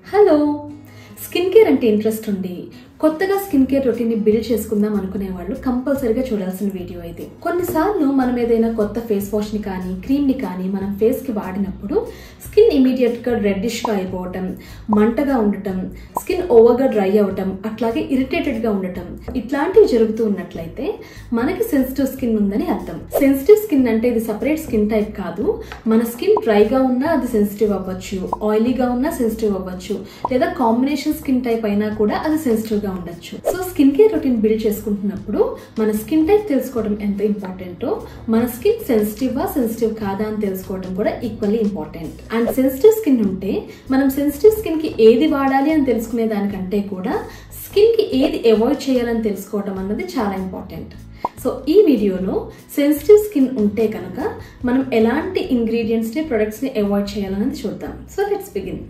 hello skin care అంటే interest ఉండి కొత్తగా స్కిన్ కేర్ రొటీన్ని బిల్డ్ చేసుకుందాం అనుకునే వాళ్ళు కంపల్సరీగా చూడాల్సిన వీడియో ఇది కొన్నిసార్లు మనం ఏదైనా కొత్త ఫేస్ వాష్ ని కానీ క్రీమ్ ని కానీ మనం ఫేస్ కి వాడినప్పుడు స్కిన్ ఇమీడియట్ గా రెడ్డిష్ గా అయిపోవటం మంటగా ఉండటం స్కిన్ ఓవర్ గా డ్రై అవటం అట్లాగే ఇరిటేటెడ్ గా ఉండటం ఇట్లాంటివి జరుగుతూ ఉన్నట్లయితే మనకి సెన్సిటివ్ స్కిన్ ఉందని అర్థం సెన్సిటివ్ స్కిన్ అంటే ఇది సపరేట్ స్కిన్ టైప్ కాదు మన స్కిన్ డ్రైగా ఉన్నా అది సెన్సిటివ్ అవ్వచ్చు ఆయిలీగా ఉన్నా సెన్సిటివ్ అవ్వచ్చు లేదా కాంబినేషన్ స్కిన్ టైప్ అయినా కూడా అది సెన్సిటివ్ గా ఉండొచ్చు so skin care routine build చేసుకుంటున్నప్పుడు మన స్కిన్ టైప్ తెలుసుకోవడం ఎంత ఇంపార్టెంటో మన స్కిన్ సెన్సిటివా సెన్సిటివ్ కాదా అని తెలుసుకోవడం కూడా equally important and sensitive skin ఉంటే మనం సెన్సిటివ్ స్కిన్ కి ఏది వాడాలి అని తెలుసుకునే దానికంటే కూడా స్కిన్ కి ఏది అవాయిడ్ చేయాలని తెలుసుకోవడం అన్నది చాలా ఇంపార్టెంట్ సో ఈ వీడియోలో సెన్సిటివ్ స్కిన్ ఉంటే కనుక మనం ఎలాంటి ఇంగ్రీడియంట్స్ని ప్రొడక్ట్స్ని అవాయిడ్ చేయాలన్నది చూద్దాం so let's begin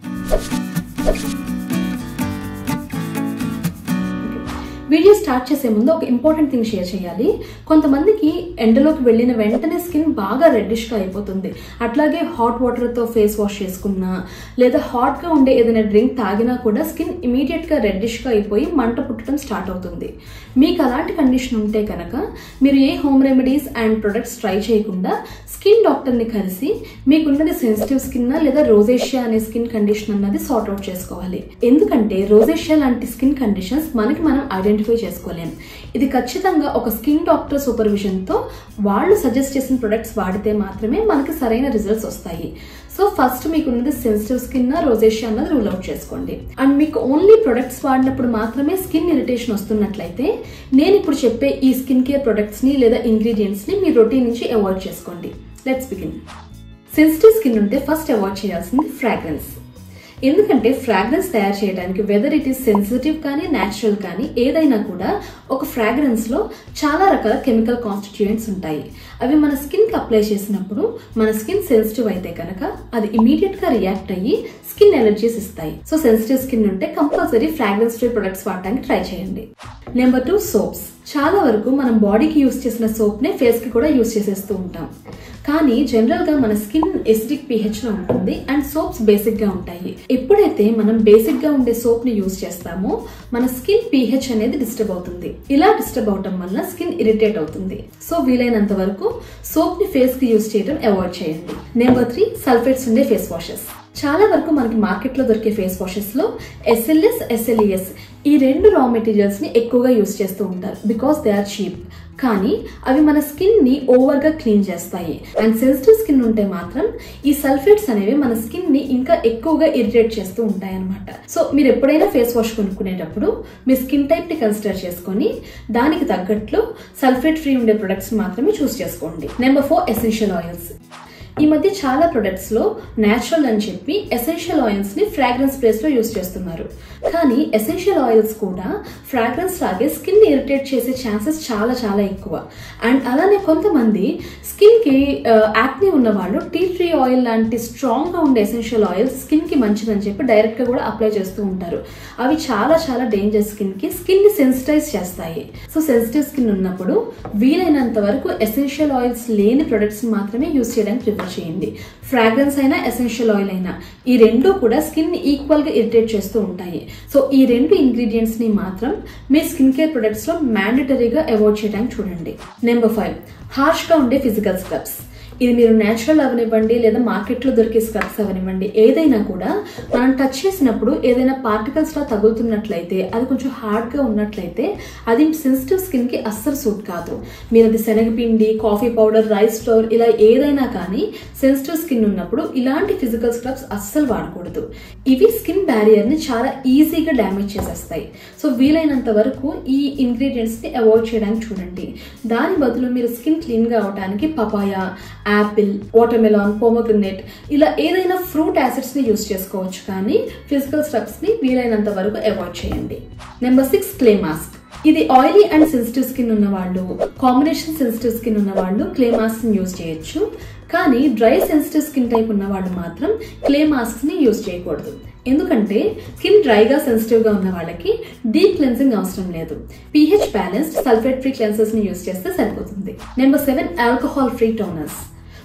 video start చేసే ముందు ఒక ఇంపార్టెంట్ థింగ్ షేర్ చేయాలి కొంతమందికి ఎండలోకి వెళ్ళిన వెంటనే స్కిన్ బాగా రెడ్డిష్గా అయిపోతుంది అట్లాగే హాట్ వాటర్తో ఫేస్ వాష్ చేసుకున్నా లేదా హాట్గా ఉండే ఏదైనా డ్రింక్ తాగినా కూడా స్కిన్ ఇమీడియట్గా రెడ్డిష్గా అయిపోయి మంట పుట్టడం స్టార్ట్ అవుతుంది మీకు అలాంటి కండిషన్ ఉంటే కనుక మీరు ఏ home remedies and products try చేయకుండా స్కిన్ డాక్టర్ని కలిసి మీకున్నది సెన్సిటివ్ స్కిన్ లేదా రోజేషియా అనే స్కిన్ కండిషన్ అన్నది సార్ట్ అవుట్ చేసుకోవాలి ఎందుకంటే రోజేషియా లాంటి స్కిన్ కండిషన్స్ మనకి మనం ఐడెంటిఫై చేసుకోలేం ఇది ఖచ్చితంగా ఒక స్కిన్ డాక్టర్ సూపర్విజన్తో వాళ్ళు సజెస్ట్ చేసిన ప్రొడక్ట్స్ వాడితే మాత్రమే మనకి సరైన రిజల్ట్స్ వస్తాయి సో ఫస్ట్ మీకు ఉన్నది సెన్సిటివ్ స్కిన్ రోజేషియా అన్నది రూల్ అవుట్ చేసుకోండి అండ్ మీకు ఓన్లీ ప్రొడక్ట్స్ వాడినప్పుడు మాత్రమే స్కిన్ ఇరిటేషన్ వస్తున్నట్లయితే నేను ఇప్పుడు చెప్పే ఈ స్కిన్ కేర్ ప్రొడక్ట్స్ని లేదా ఇంగ్రీడియంట్స్ని మీ రొటీన్ నుంచి అవాయిడ్ చేసుకోండి లెట్స్ బిగిన్ సెన్సిటివ్ స్కిన్ ఉంటే ఫస్ట్ అవాయిడ్ చేయాల్సింది ఫ్రాగ్రెన్స్ ఎందుకంటే ఫ్రాగ్రెన్స్ తయారు చేయడానికి వెదర్ ఇట్ ఈస్ సెన్సిటివ్ కానీ న్యాచురల్ కానీ ఏదైనా కూడా ఒక ఫ్రాగ్రెన్స్లో చాలా రకాల కెమికల్ కాన్స్టిట్యూయెంట్స్ ఉంటాయి అవి మన స్కిన్కి అప్లై చేసినప్పుడు మన స్కిన్ సెన్సిటివ్ అయితే కనుక అది ఇమీడియట్గా రియాక్ట్ అయ్యి స్కిన్ ఎలర్జీస్ ఇస్తాయి సో సెన్సిటివ్ స్కిన్ ఉంటే కంపల్సరీ ఫ్రాగ్రెన్స్ ఫ్రీ ప్రొడక్ట్స్ వాడటానికి ట్రై చేయండి నెంబర్ టూ సోప్స్ చాలా వరకు మనం బాడీకి యూస్ చేసిన సోప్నే ఫేస్కి కూడా యూస్ చేసేస్తూ ఉంటాం కానీ జనరల్గా మన స్కిన్ ఎసిడిక్ పిహెచ్లో ఉంటుంది అండ్ సోప్స్ బేసిక్గా ఉంటాయి ఎప్పుడైతే మనం బేసిక్గా ఉండే సోప్ని యూస్ చేస్తామో మన స్కిన్ పిహెచ్ అనేది డిస్టర్బ్ అవుతుంది ఇలా డిస్టర్బ్ అవటం వల్ల స్కిన్ ఇరిటేట్ అవుతుంది సో వీలైనంత వరకు సోప్ని ఫేస్కి యూస్ చేయడం అవాయిడ్ చేయండి నెంబర్ త్రీ సల్ఫేట్స్ ఉండే ఫేస్ వాషెస్ చాలా వరకు మనకి మార్కెట్లో దొరికే ఫేస్ వాషెస్లో ఎస్ఎల్ఎస్ ఎస్ఎల్ఈఎస్ ఈ రెండు రా మెటీరియల్స్ని ఎక్కువగా యూస్ చేస్తూ ఉంటారు బికాస్ దే ఆర్ చీప్ కానీ అవి మన స్కిన్ ని ఓవర్ గా క్లీన్ చేస్తాయి అండ్ సెన్సిటివ్ స్కిన్ ఉంటే మాత్రం ఈ సల్ఫేట్స్ అనేవి మన స్కిన్ ని ఇంకా ఎక్కువగా ఇరిటేట్ చేస్తూ ఉంటాయి అనమాట సో మీరు ఎప్పుడైనా ఫేస్ వాష్ కొనుక్కునేటప్పుడు మీ స్కిన్ టైప్ ని కన్సిడర్ చేసుకొని దానికి తగ్గట్లు సల్ఫేట్ ఫ్రీ ఉండే ప్రొడక్ట్స్ మాత్రమే చూస్ చేసుకోండి నెంబర్ ఫోర్ ఎసెన్షియల్ ఆయిల్స్ ఈ మధ్య చాలా ప్రొడక్ట్స్ లో న్యాచురల్ అని చెప్పి ఎసెన్షియల్ ఆయిల్స్ ని ఫ్రాగ్రెన్స్ ప్లేస్ లో యూస్ చేస్తున్నారు కానీ ఎసెన్షియల్ ఆయిల్స్ కూడా ఫ్రాగ్రెన్స్ లాగే స్కిన్ ఇరిటేట్ చేసే ఛాన్సెస్ చాలా చాలా ఎక్కువ అండ్ అలానే కొంతమంది స్కిన్ కి యాక్ని ఉన్న వాళ్ళు టీ ట్రీ ఆయిల్ లాంటి స్ట్రాంగ్ గా ఉండే ఎసెన్షియల్ ఆయిల్స్ స్కిన్ కి మంచిదని చెప్పి డైరెక్ట్ గా కూడా అప్లై చేస్తూ ఉంటారు అవి చాలా చాలా డేంజర్ స్కిన్ కి స్కిన్ ని సెన్సిటైజ్ చేస్తాయి సో సెన్సిటివ్ స్కిన్ ఉన్నప్పుడు వీలైనంత వరకు ఎసెన్షియల్ ఆయిల్స్ లేని ప్రొడక్ట్స్ మాత్రమే యూస్ చేయడానికి ప్రిఫర్ చేయండి ఫ్రాగ్రెన్స్ అయినా ఎసెన్షియల్ ఆయిల్ అయినా ఈ రెండు కూడా స్కిన్ ని ఈక్వల్ గా ఇరిటేట్ చేస్తూ ఉంటాయి సో ఈ రెండు ఇంగ్రీడియంట్స్ ని మాత్రం మీ స్కిన్ కేర్ ప్రొడక్ట్స్ లో మ్యాండటరీగా అవాయిడ్ చేయడానికి చూడండి నెంబర్ ఫైవ్ హార్ష్ గా ఉండే ఫిజికల్ స్క్రబ్స్ ఇది మీరు న్యాచురల్ అవనివ్వండి లేదా మార్కెట్లో దొరికే స్క్రబ్స్ అవనివ్వండి ఏదైనా కూడా మనం టచ్ చేసినప్పుడు ఏదైనా పార్టికల్స్ లా తగులుతున్నట్లయితే అది కొంచెం హార్డ్గా ఉన్నట్లయితే అది సెన్సిటివ్ స్కిన్కి అస్సలు సూట్ కాదు మీరు అది శనగపిండి కాఫీ పౌడర్ రైస్ ఫ్లోర్ ఇలా ఏదైనా కానీ సెన్సిటివ్ స్కిన్ ఉన్నప్పుడు ఇలాంటి ఫిజికల్ స్క్రబ్స్ అస్సలు వాడకూడదు ఇవి స్కిన్ బ్యారియర్ని చాలా ఈజీగా డ్యామేజ్ చేసేస్తాయి సో వీలైనంత వరకు ఈ ఇంగ్రీడియంట్స్ని అవాయిడ్ చేయడానికి చూడండి దాని బదులు మీరు స్కిన్ క్లీన్గా అవడానికి పపాయ యాపిల్ వాటర్మెలాన్ పోమోగ్రనేట్ ఇలా ఏదైనా ఫ్రూట్ యాసిడ్స్ ని యూస్ చేసుకోవచ్చు కానీ ఫిజికల్ స్ట్రక్స్ ని వీలైనంత వరకు అవాయిడ్ చేయండి నెంబర్ సిక్స్ క్లే మాస్క్ ఇది ఆయిలీ అండ్ సెన్సిటివ్ స్కిన్ ఉన్న వాళ్ళు కాంబినేషన్ సెన్సిటివ్ స్కిన్ ఉన్న వాళ్ళు క్లే మాస్క్ ని యూస్ చేయొచ్చు కానీ డ్రై సెన్సిటివ్ స్కిన్ టైప్ ఉన్న వాళ్ళు మాత్రం క్లే మాస్క్ ని యూస్ చేయకూడదు ఎందుకంటే స్కిన్ డ్రైగా సెన్సిటివ్ గా ఉన్న వాళ్ళకి డీప్ క్లెన్సింగ్ అవసరం లేదు pH balanced sulphate free cleansers ని యూస్ చేస్తే సరిపోతుంది number seven alcohol free toners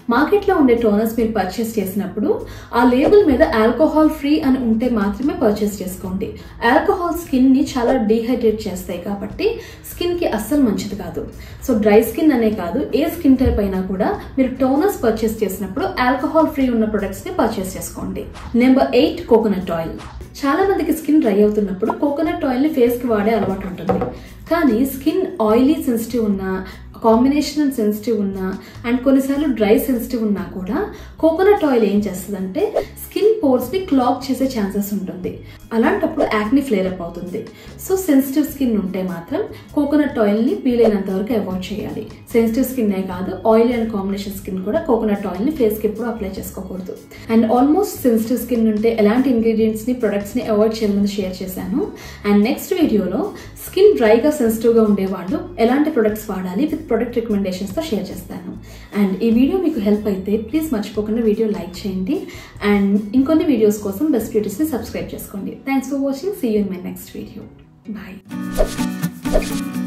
మార్కెట్లో ఉండే టోనర్స్ మీరు పర్చేస్ చేసినప్పుడు ఆ లేబుల్ మీద ఆల్కహాల్ ఫ్రీ అని ఉంటే మాత్రమే పర్చేస్ చేసుకోండి ఆల్కహాల్ స్కిన్ ని చాలా డీహైడ్రేట్ చేస్తాయి కాబట్టి స్కిన్ కి అస్సలు మంచిది కాదు సో డ్రై స్కిన్ అనే కాదు ఏ స్కిన్ టైప్ అయినా కూడా మీరు టోనర్స్ పర్చేస్ చేసినప్పుడు ఆల్కహాల్ ఫ్రీ ఉన్న ప్రొడక్ట్స్ ని పర్చేస్ చేసుకోండి నెంబర్ ఎయిట్ కోకోనట్ ఆయిల్ చాలా మందికి స్కిన్ డ్రై అవుతున్నప్పుడు కోకోనట్ ఆయిల్ ని ఫేస్ కి వాడే అలవాటు ఉంటుంది కానీ స్కిన్ ఆయిలీ సెన్సిటివ్ ఉన్న కాంబినేషన్ సెన్సిటివ్ ఉన్నా అండ్ కొన్నిసార్లు డ్రై సెన్సిటివ్ ఉన్నా కూడా కోకోనట్ ఆయిల్ ఏం చేస్తుందంటే స్కిన్ పోర్స్ ని క్లాక్ చేసే ఛాన్సెస్ ఉంటుంది అలాంటప్పుడు యాక్ని ఫ్లేర్ అప్ అవుతుంది సో సెన్సిటివ్ స్కిన్ ఉంటే మాత్రం కోకోనట్ ఆయిల్ ని వీలైనంత వరకు అవాయిడ్ చేయాలి సెన్సిటివ్ స్కిన్ కాదు ఆయిల్ అండ్ కాంబినేషన్ స్కిన్ కూడా కోకోనట్ ఆయిల్ ని ఫేస్ కి ఎప్పుడు అప్లై చేసుకోకూడదు అండ్ ఆల్మోస్ట్ సెన్సిటివ్ స్కిన్ ఉంటే ఎలాంటి ఇంగ్రీడియంట్స్ ని ప్రొడక్ట్స్ ని అవాయిడ్ చేయమని షేర్ చేశాను అండ్ నెక్స్ట్ వీడియోలో స్కిన్ డ్రైగా సెన్సిటివ్గా ఉండేవాళ్ళు ఎలాంటి ప్రొడక్ట్స్ వాడాలి విత్ ప్రొడక్ట్ రికమెండేషన్స్తో షేర్ చేస్తాను అండ్ ఈ వీడియో మీకు హెల్ప్ అయితే ప్లీజ్ మర్చిపోకుండా వీడియో లైక్ చేయండి అండ్ ఇంకొన్ని వీడియోస్ కోసం బెస్ట్ బ్యూటీస్ని సబ్స్క్రైబ్ చేసుకోండి thanks for watching see you in my next video bye